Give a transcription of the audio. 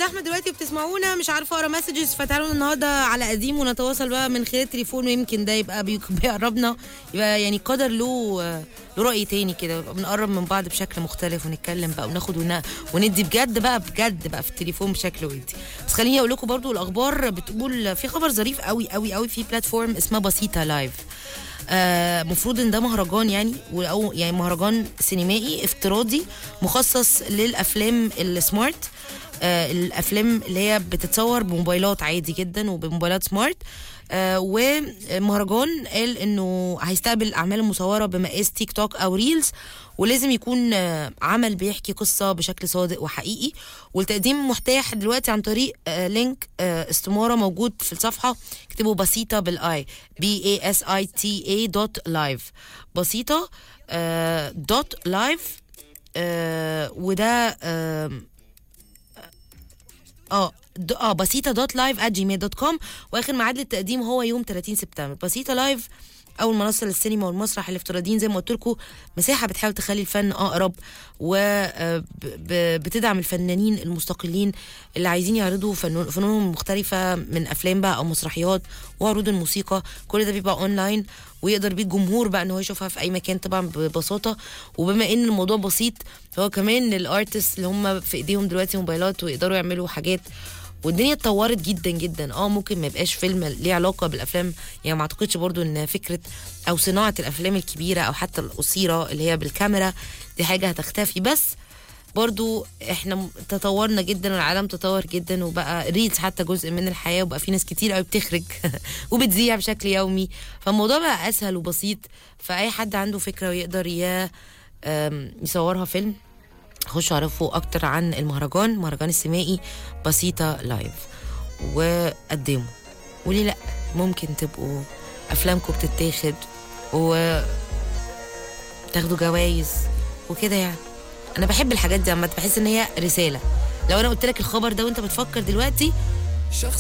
زحمه دلوقتي وبتسمعونا مش عارفه اقرا مسجز فتعالوا النهارده على قديم ونتواصل بقى من خلال التليفون ويمكن ده يبقى بي- بيقربنا يبقى يعني قدر له له راي تاني كده يبقى بنقرب من بعض بشكل مختلف ونتكلم بقى وناخد ون- وندي بجد بقى بجد بقى في التليفون بشكل ودي بس خليني اقول لكم برضو الاخبار بتقول في خبر ظريف قوي قوي قوي في بلاتفورم اسمها بسيطه لايف المفروض ان ده مهرجان يعني او يعني مهرجان سينمائي افتراضي مخصص للافلام السمارت آه الافلام اللي هي بتتصور بموبايلات عادي جدا وبموبايلات سمارت آه ومهرجان قال انه هيستقبل الاعمال المصوره بمقاس تيك توك او ريلز ولازم يكون آه عمل بيحكي قصه بشكل صادق وحقيقي والتقديم متاح دلوقتي عن طريق آه لينك آه استماره موجود في الصفحه اكتبوا بسيطه بالاي بي اي اس اي تي اي دوت لايف بسيطه آه دوت لايف آه وده آه اه د- اه بسيطه دوت لايف ات جيميل دوت كوم واخر ميعاد للتقديم هو يوم 30 سبتمبر بسيطه لايف اول منصه للسينما والمسرح الافتراضيين زي ما قلت لكم مساحه بتحاول تخلي الفن اقرب وبتدعم الفنانين المستقلين اللي عايزين يعرضوا فنون- فنونهم المختلفه من افلام بقى او مسرحيات وعروض الموسيقى كل ده بيبقى اونلاين ويقدر بيه الجمهور بقى ان هو يشوفها في اي مكان طبعا ببساطه وبما ان الموضوع بسيط فهو كمان للارتست اللي هم في ايديهم دلوقتي موبايلات ويقدروا يعملوا حاجات والدنيا اتطورت جدا جدا اه ممكن ما يبقاش فيلم ليه علاقه بالافلام يعني ما اعتقدش برضو ان فكره او صناعه الافلام الكبيره او حتى القصيره اللي هي بالكاميرا دي حاجه هتختفي بس برضو احنا م- تطورنا جدا والعالم تطور جدا وبقى ريلز حتى جزء من الحياه وبقى في ناس كتير قوي بتخرج وبتذيع بشكل يومي فالموضوع بقى اسهل وبسيط فاي حد عنده فكره ويقدر يا آم، يصورها فيلم خشوا اعرفوا اكتر عن المهرجان مهرجان السينمائي بسيطه لايف وقدموا وليه لا ممكن تبقوا افلامكم بتتاخد و تاخدوا جوائز وكده يعني انا بحب الحاجات دي عامه بحس ان هي رساله لو انا قلت لك الخبر ده وانت بتفكر دلوقتي شخص